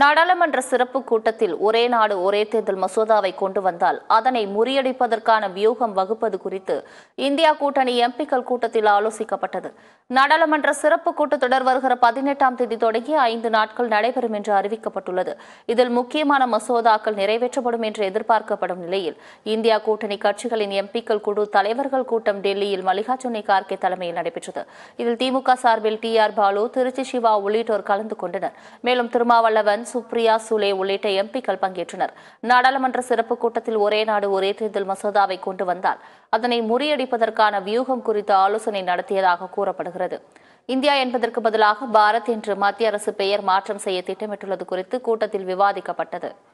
நாடாளுமன்ற சிறப்பு கூட்டத்தில் ஒரே நாடு ஒரே தேர்தல் மசோதாவை கொண்டு வந்தால் அதனை முறியடிப்பதற்கான வியூகம் வகுப்பது குறித்து இந்தியா கூட்டணி எம்பிக்கள் கூட்டத்தில் ஆலோசிக்கப்பட்டது நாடாளுமன்ற சிறப்பு கூட்டத்தொடர் வருகிற பதினெட்டாம் தேதி தொடங்கி ஐந்து நாட்கள் நடைபெறும் என்று அறிவிக்கப்பட்டுள்ளது இதில் முக்கியமான மசோதாக்கள் நிறைவேற்றப்படும் என்று எதிர்பார்க்கப்படும் நிலையில் இந்தியா கூட்டணி கட்சிகளின் எம்பிக்கள் குழு தலைவர்கள் கூட்டம் டெல்லியில் மல்லிகார்ஜுன கார்கே தலைமையில் நடைபெற்றது இதில் திமுக சார்பில் டி ஆர் பாலு திருச்சி சிவா உள்ளிட்டோர் கலந்து கொண்டனர் மேலும் திருமாவளவன் சுப்ரியா சுலே உள்ளிட்ட எம்பிக்கள் பங்கேற்றனர் நாடாளுமன்ற சிறப்பு கூட்டத்தில் ஒரே நாடு ஒரே தேர்தல் மசோதாவை கொண்டு வந்தால் அதனை முறியடிப்பதற்கான வியூகம் குறித்து ஆலோசனை நடத்தியதாக கூறப்படுகிறது இந்தியா என்பதற்கு பதிலாக பாரத் என்று மத்திய அரசு பெயர் மாற்றம் செய்ய திட்டமிட்டுள்ளது குறித்து கூட்டத்தில் விவாதிக்கப்பட்டது